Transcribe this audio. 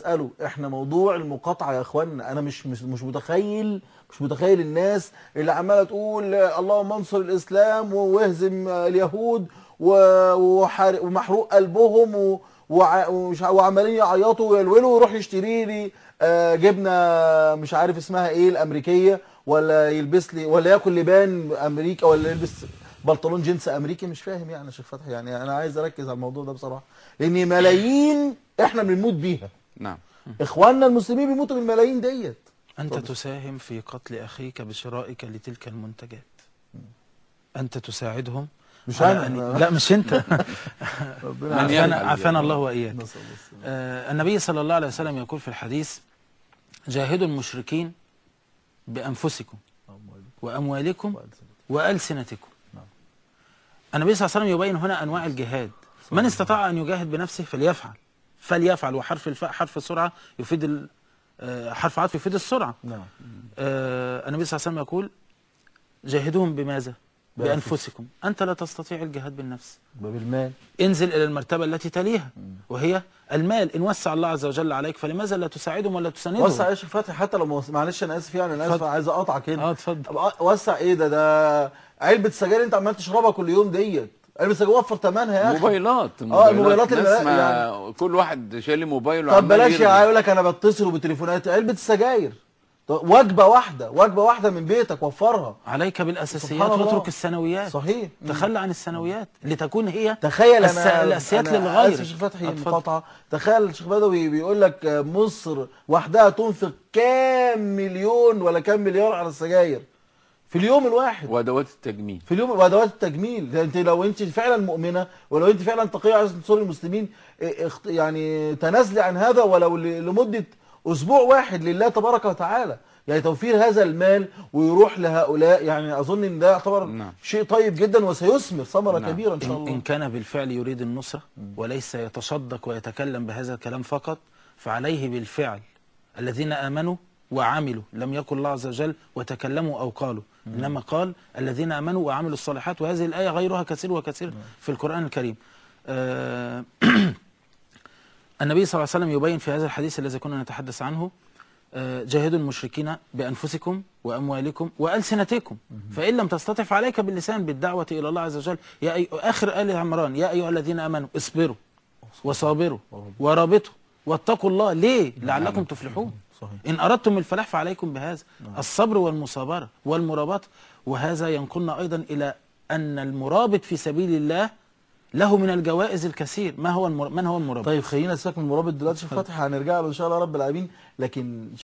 اساله احنا موضوع المقاطعه يا اخوانا انا مش مش, مش متخيل مش متخيل الناس اللي عماله تقول اللهم انصر الاسلام واهزم اليهود و- وحار- ومحروق قلبهم و- وع- ومش ع- وعمالين يعيطوا ويلولوا ويروح يشتري لي آه، جبنه مش عارف اسمها ايه الامريكيه ولا يلبس لي ولا ياكل لبان امريكا ولا يلبس بنطلون جينز امريكي مش فاهم يعني يا شيخ فتحي يعني انا عايز اركز على الموضوع ده بصراحه لان ملايين احنا بنموت بيها نعم اخواننا المسلمين بيموتوا بالملايين ديت أنت اتفضل. تساهم في قتل أخيك بشرائك لتلك المنتجات أنت تساعدهم مش على انا أن- لا مش أنت ربنا من عافانا يفعل عافانا ذلك؟ الله وإياك نسأل الله السلامة. آه، النبي صلى الله عليه وسلم يقول في الحديث جاهدوا المشركين بأنفسكم وأموالكم وألسنتكم نعم. النبي صلى الله عليه وسلم يبين هنا أنواع الجهاد من استطاع أن يجاهد بنفسه فليفعل فليفعل وحرف الفاء حرف سرعة يفيد ال- آه، حرف عطف يفيد السرعة نعم آه، النبي صلى الله عليه وسلم يقول جاهدوهم بماذا؟ بأنفسكم. بأنفسكم أنت لا تستطيع الجهاد بالنفس بالمال انزل إلى المرتبة التي تليها وهي المال إن وسع الله عز وجل عليك فلماذا لا تساعدهم ولا تساندهم؟ وسع يا شيخ فتحي حتى لو موس- معلش انا اسف يعني انا اسف اتفضل. عايز اقطعك هنا اه اتفضل أبقى وسع ايه ده ده علبه سجاير انت عمال تشربها كل يوم ديت علبه سجاير وفر ثمنها يا اخي موبايلات الموبايلات اللي ناس بقى- ما كل واحد شايل موبايل طب وعمال بلاش يرغي. يا يقول لك انا بتصل بتليفونات علبه السجاير طب وجبه واحده وجبه واحده من بيتك وفرها عليك بالأساسيات سبحان الله. واترك الثانويات صحيح مم. تخلى عن الثانويات لتكون هي تخيل الس- انا الأساسيات أنا للغير آسف شيخ فتحي اتفضل. المقاطعه تخيل الشيخ بدوي بيقول لك مصر وحدها تنفق كام مليون ولا كام مليار على السجاير في اليوم الواحد وادوات التجميل في اليوم وادوات التجميل ده انت لو انت فعلا مؤمنه ولو انت فعلا تقيه عايز تنصري المسلمين اه، اخت- يعني تنازلي عن هذا ولو ل- لمده اسبوع واحد لله تبارك وتعالى يعني توفير هذا المال ويروح لهؤلاء يعني اظن ان ده يعتبر نعم. شيء طيب جدا وسيثمر ثمره نعم. كبيره ان شاء إن, الله إن كان بالفعل يريد النصرة وليس يتصدق ويتكلم بهذا الكلام فقط فعليه بالفعل الذين آمنوا وعملوا لم يقل الله عز وجل وتكلموا أو قالوا إنما قال الذين آمنوا وعملوا الصالحات وهذه الآية غيرها كثير وكثير في القرآن الكريم آه النبي صلى الله عليه وسلم يبين في هذا الحديث الذي كنا نتحدث عنه آه، جاهدوا المشركين بأنفسكم وأموالكم وألسنتكم فإن لم تستطع فعليك باللسان بالدعوة إلى الله عز وجل يا أي... آخر آل عمران يا أيها الذين آمنوا اصبروا وصابروا ورابطوا واتقوا الله ليه لعلكم تفلحون صحيح إن أردتم الفلاح فعليكم بهذا الصبر والمصابرة والمرابطة وهذا ينقلنا أيضا إلى أن المرابط في سبيل الله له من الجوائز الكثير ما هو المر... من هو المرابط طيب خلينا نسيبك من المرابط دلوقتي شيخ فتحي هنرجع له ان شاء الله رب العالمين لكن